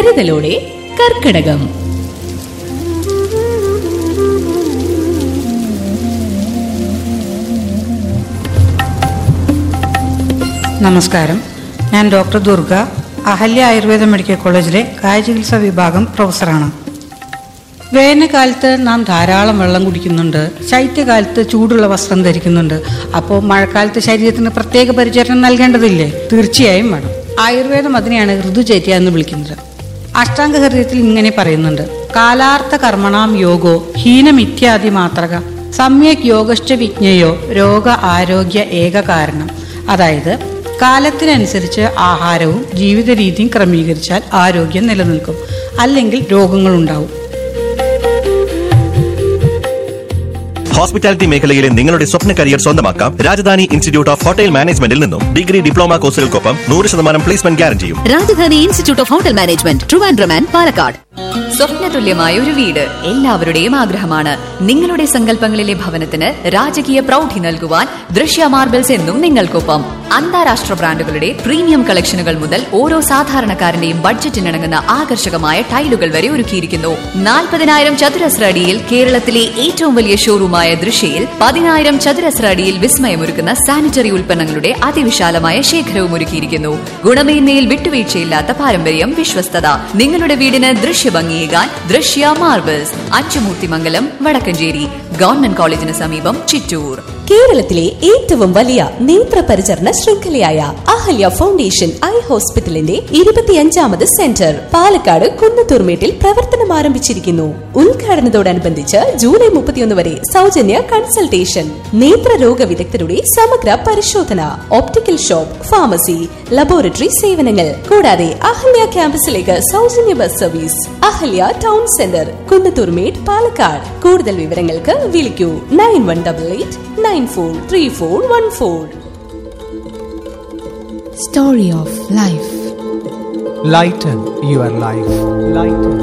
കരുതലോടെ കർക്കിടകം നമസ്കാരം ഞാൻ ഡോക്ടർ ദുർഗ അഹല്യ ആയുർവേദ മെഡിക്കൽ കോളേജിലെ കായചികിത്സാ വിഭാഗം പ്രൊഫസറാണ് വേനൽക്കാലത്ത് നാം ധാരാളം വെള്ളം കുടിക്കുന്നുണ്ട് ശൈത്യകാലത്ത് ചൂടുള്ള വസ്ത്രം ധരിക്കുന്നുണ്ട് അപ്പോൾ മഴക്കാലത്ത് ശരീരത്തിന് പ്രത്യേക പരിചരണം നൽകേണ്ടതില്ലേ തീർച്ചയായും വേണം ആയുർവേദം അതിനെയാണ് ഋതുചര്യ എന്ന് വിളിക്കുന്നത് അഷ്ടാംഗ ഹൃദയത്തിൽ ഇങ്ങനെ പറയുന്നുണ്ട് കാലാർത്ഥ കർമ്മണാം യോഗോ ഹീനമിത്യാദി മാത്രക സമ്യക് യോഗശ്ച വിജ്ഞയോ രോഗ ആരോഗ്യ ഏക കാരണം അതായത് കാലത്തിനനുസരിച്ച് ആഹാരവും ജീവിത രീതിയും ക്രമീകരിച്ചാൽ ആരോഗ്യം നിലനിൽക്കും അല്ലെങ്കിൽ രോഗങ്ങളുണ്ടാവും ഹോസ്പിറ്റാലിറ്റി മേഖലയിലെ നിങ്ങളുടെ സ്വപ്ന കരിയർ സ്വന്തമാക്കാം രാജധാനി ഇൻസ്റ്റിറ്റ്യൂട്ട് ഓഫ് ഹോട്ടൽ മാനേജ്മെന്റിൽ നിന്നും ഡിഗ്രി ഡിപ്ലോമ കോഴ്സുകൾക്കൊപ്പം നൂറ് ശതമാനം പ്ലേസ്മെന്റ് ഗ്യാരണ്ടിയും Rajadhani institute of hotel management Trivandrum and Palakkad സ്വപ്നതുല്യമായ ഒരു വീട് എല്ലാവരുടെയും ആഗ്രഹമാണ് നിങ്ങളുടെ സങ്കല്പങ്ങളിലെ ഭവനത്തിന് രാജകീയ പ്രൗഢി നൽകുവാൻ ദൃശ്യ മാർബിൾസ് എന്നും നിങ്ങൾക്കൊപ്പം അന്താരാഷ്ട്ര ബ്രാൻഡുകളുടെ പ്രീമിയം കളക്ഷനുകൾ മുതൽ ഓരോ സാധാരണക്കാരന്റെയും ബഡ്ജറ്റിനിണങ്ങുന്ന ആകർഷകമായ ടൈലുകൾ വരെ ഒരുക്കിയിരിക്കുന്നു നാൽപ്പതിനായിരം ചതുരശ്ര അടിയിൽ കേരളത്തിലെ ഏറ്റവും വലിയ ഷോറൂമായ ദൃശ്യയിൽ പതിനായിരം ചതുരശ്ര അടിയിൽ വിസ്മയമൊരുക്കുന്ന സാനിറ്ററി ഉൽപ്പന്നങ്ങളുടെ അതിവിശാലമായ ശേഖരവും ഒരുക്കിയിരിക്കുന്നു ഗുണമേന്മയിൽ വിട്ടുവീഴ്ചയില്ലാത്ത പാരമ്പര്യം വിശ്വസ്തത നിങ്ങളുടെ വീടിന് ദൃശ്യഭംഗിയേകാൻ ദൃശ്യ മാർബിൾസ് അച്ചുമൂർത്തിമംഗലം വടക്കഞ്ചേരി ഗവൺമെന്റ് കോളേജിന് സമീപം ചിറ്റൂർ കേരളത്തിലെ ഏറ്റവും വലിയ നേത്ര പരിചരണ ശൃംഖലയായ അഹല്യ ഫൗണ്ടേഷൻ ഐ ഹോസ്പിറ്റലിന്റെ ഇരുപത്തിയഞ്ചാമത് സെന്റർ പാലക്കാട് കുന്നത്തൂർമേട്ടിൽ പ്രവർത്തനം ആരംഭിച്ചിരിക്കുന്നു ഉദ്ഘാടനത്തോടനുബന്ധിച്ച് ജൂലൈ മുപ്പത്തിയൊന്ന് വരെ സൗജന്യ കൺസൾട്ടേഷൻ നേത്രരോഗ വിദഗ്ധരുടെ സമഗ്ര പരിശോധന ഓപ്റ്റിക്കൽ ഷോപ്പ് ഫാർമസി ലബോറട്ടറി സേവനങ്ങൾ കൂടാതെ അഹല്യ ക്യാമ്പസിലേക്ക് സൗജന്യ bus service Ahalya town centre Kunnathurmedu Palakkad കൂടുതൽ വിവരങ്ങൾക്ക് വിളിക്കൂ nine one double eight nine four three four one four story of life Lighten your life. Lighten.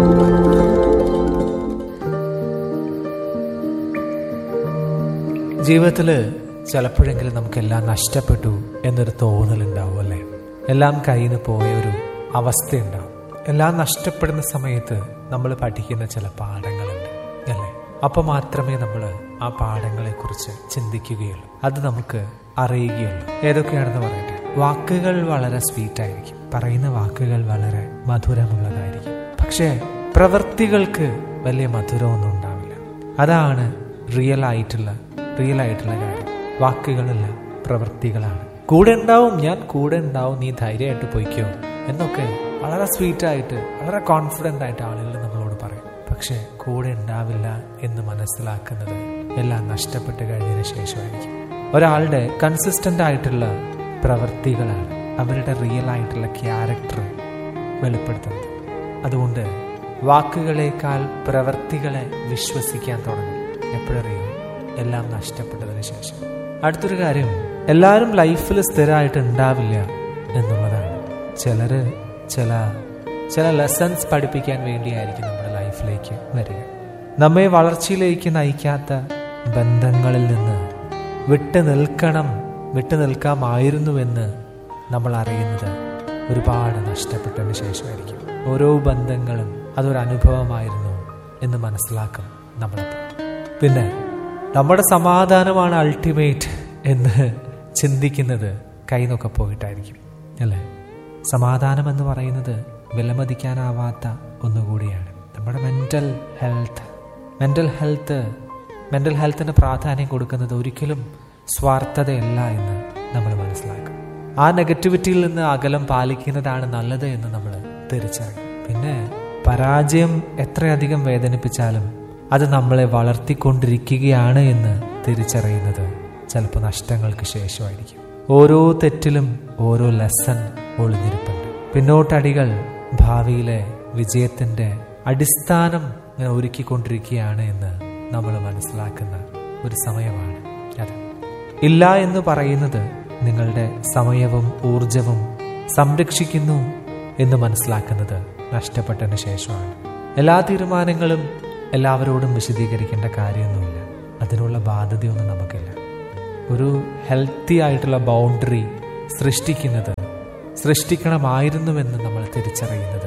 ജീവിതത്തിൽ ചിലപ്പോഴെങ്കിലും നമുക്കെല്ലാം നഷ്ടപ്പെട്ടു എന്നൊരു തോന്നലുണ്ടാവും അല്ലേ എല്ലാം കയ്യിൽ നിന്ന് പോയ ഒരു അവസ്ഥയുണ്ടാവും എല്ലാം നഷ്ടപ്പെടുന്ന സമയത്ത് നമ്മൾ പഠിക്കുന്ന ചില പാഠങ്ങളുണ്ട് അല്ലേ അപ്പൊ മാത്രമേ നമ്മൾ ആ പാഠങ്ങളെ കുറിച്ച് ചിന്തിക്കുകയുള്ളൂ അത് നമുക്ക് അറിയുകയുള്ളൂ ഏതൊക്കെയാണെന്ന് പറയട്ടെ വാക്കുകൾ വളരെ സ്വീറ്റ് ആയിരിക്കും പറയുന്ന വാക്കുകൾ വളരെ മധുരമുള്ളതായിരിക്കും പക്ഷേ പ്രവൃത്തികൾക്ക് വലിയ മധുരമൊന്നും ഉണ്ടാവില്ല അതാണ് റിയൽ ആയിട്ടുള്ള റിയൽ ആയിട്ടുള്ള കാര്യം വാക്കുകളല്ല പ്രവൃത്തികളാണ് കൂടെ ഉണ്ടാവും ഞാൻ കൂടെ ഉണ്ടാവും നീ ധൈര്യമായിട്ട് പൊയ്ക്കോ എന്നൊക്കെ വളരെ സ്വീറ്റായിട്ട് വളരെ കോൺഫിഡൻ്റ് ആയിട്ട് ആളുകൾ നമ്മളോട് പറയും പക്ഷെ കൂടെ ഉണ്ടാവില്ല എന്ന് മനസ്സിലാക്കുന്നത് എല്ലാം നഷ്ടപ്പെട്ട് കഴിഞ്ഞതിന് ശേഷമായിരിക്കും ഒരാളുടെ കൺസിസ്റ്റന്റ് ആയിട്ടുള്ള പ്രവൃത്തികളാണ് അവരുടെ റിയൽ ആയിട്ടുള്ള ക്യാരക്ടർ വെളിപ്പെടുത്തുന്നത് അതുകൊണ്ട് വാക്കുകളേക്കാൾ പ്രവൃത്തികളെ വിശ്വസിക്കാൻ തുടങ്ങും എപ്പോഴറിയും എല്ലാം നഷ്ടപ്പെട്ടതിന് ശേഷം അടുത്തൊരു കാര്യം എല്ലാവരും ലൈഫിൽ സ്ഥിരമായിട്ട് ഉണ്ടാവില്ല എന്നുള്ളതാണ് ചിലര് ചില ചില ലെസൺസ് പഠിപ്പിക്കാൻ വേണ്ടിയായിരിക്കും നമ്മുടെ ലൈഫിലേക്ക് വരിക നമ്മെ വളർച്ചയിലേക്ക് നയിക്കാത്ത ബന്ധങ്ങളിൽ നിന്ന് വിട്ടു നിൽക്കണം വിട്ടു നിൽക്കാമായിരുന്നുവെന്ന് നമ്മൾ അറിയുന്നത് ഒരുപാട് നഷ്ടപ്പെട്ടതിന് ശേഷമായിരിക്കും ഓരോ ബന്ധങ്ങളും അതൊരു അനുഭവമായിരുന്നു എന്ന് മനസ്സിലാക്കും നമ്മളപ്പോൾ പിന്നെ നമ്മുടെ സമാധാനമാണ് അൾട്ടിമേറ്റ് എന്ന് ചിന്തിക്കുന്നത് കൈനൊക്കെ പോയിട്ടായിരിക്കും അല്ലേ സമാധാനം എന്ന് പറയുന്നത് വിലമതിക്കാനാവാത്ത ഒന്നുകൂടിയാണ് നമ്മുടെ mental health mental health mental ഹെൽത്തിന് പ്രാധാന്യം കൊടുക്കുന്നത് ഒരിക്കലും സ്വാർത്ഥതയല്ല എന്ന് നമ്മൾ മനസ്സിലാക്കും ആ നെഗറ്റിവിറ്റിയിൽ നിന്ന് അകലം പാലിക്കുന്നതാണ് നല്ലത് എന്ന് നമ്മൾ തിരിച്ചറിയും പിന്നെ പരാജയം എത്രയധികം വേദനിപ്പിച്ചാലും അത് നമ്മളെ വളർത്തിക്കൊണ്ടിരിക്കുകയാണ് എന്ന് തിരിച്ചറിയുന്നത് ചിലപ്പോൾ നഷ്ടങ്ങൾക്ക് ശേഷമായിരിക്കും ഓരോ തെറ്റിലും ഓരോ ലെസൺ ഒളിഞ്ഞിരിപ്പുണ്ട് പിന്നോട്ടടികൾ ഭാവിയിലെ വിജയത്തിന്റെ അടിസ്ഥാനം ഇങ്ങനെ ഒരുക്കിക്കൊണ്ടിരിക്കുകയാണ് എന്ന് നമ്മൾ മനസ്സിലാക്കുന്ന ഒരു സമയമാണ് അത് ഇല്ല എന്ന് പറയുന്നത് നിങ്ങളുടെ സമയവും ഊർജവും സംരക്ഷിക്കുന്നു എന്ന് മനസ്സിലാക്കുന്നത് നഷ്ടപ്പെട്ടതിന് ശേഷമാണ് എല്ലാ തീരുമാനങ്ങളും എല്ലാവരോടും വിശദീകരിക്കേണ്ട കാര്യമൊന്നുമില്ല അതിനുള്ള ബാധ്യതയൊന്നും നമുക്കില്ല ഒരു ഹെൽത്തി ആയിട്ടുള്ള ബൗണ്ടറി സൃഷ്ടിക്കുന്നത് സൃഷ്ടിക്കണമായിരുന്നുവെന്ന് നമ്മൾ തിരിച്ചറിയുന്നത്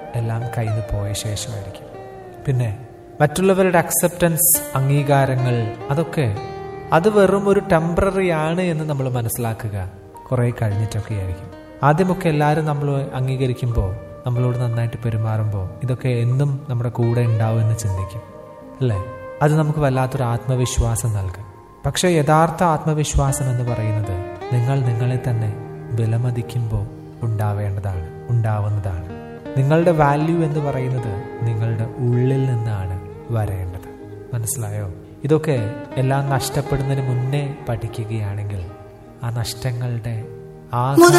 എല്ലാം കയ്യിൽ നിന്ന് പോയ ശേഷമായിരിക്കും പിന്നെ മറ്റുള്ളവരുടെ അക്സെപ്റ്റൻസ് അംഗീകാരങ്ങൾ അതൊക്കെ അത് വെറും ഒരു ടെമ്പററി ആണ് എന്ന് നമ്മൾ മനസ്സിലാക്കുക കുറേ കഴിഞ്ഞിട്ടൊക്കെ ആയിരിക്കും ആദ്യമൊക്കെ എല്ലാവരും നമ്മൾ അംഗീകരിക്കുമ്പോൾ നമ്മളോട് നന്നായിട്ട് പെരുമാറുമ്പോൾ ഇതൊക്കെ എന്നും നമ്മുടെ കൂടെ ഉണ്ടാവും എന്ന് ചിന്തിക്കും അല്ലേ അത് നമുക്ക് വല്ലാത്തൊരു ആത്മവിശ്വാസം നൽകും പക്ഷേ യഥാർത്ഥ ആത്മവിശ്വാസം എന്ന് പറയുന്നത് നിങ്ങൾ നിങ്ങളെ തന്നെ വിലമതിക്കുമ്പോൾ ഉണ്ടാവേണ്ടതാണ് ഉണ്ടാവുന്നതാണ് നിങ്ങളുടെ വാല്യൂ എന്ന് പറയുന്നത് നിങ്ങളുടെ ഉള്ളിൽ നിന്നാണ് വരേണ്ടത് മനസ്സിലായോ ഇതൊക്കെ എല്ലാം നഷ്ടപ്പെടുന്നതിന് മുന്നേ പഠിക്കുകയാണെങ്കിൽ ആ നഷ്ടങ്ങളുടെ ആ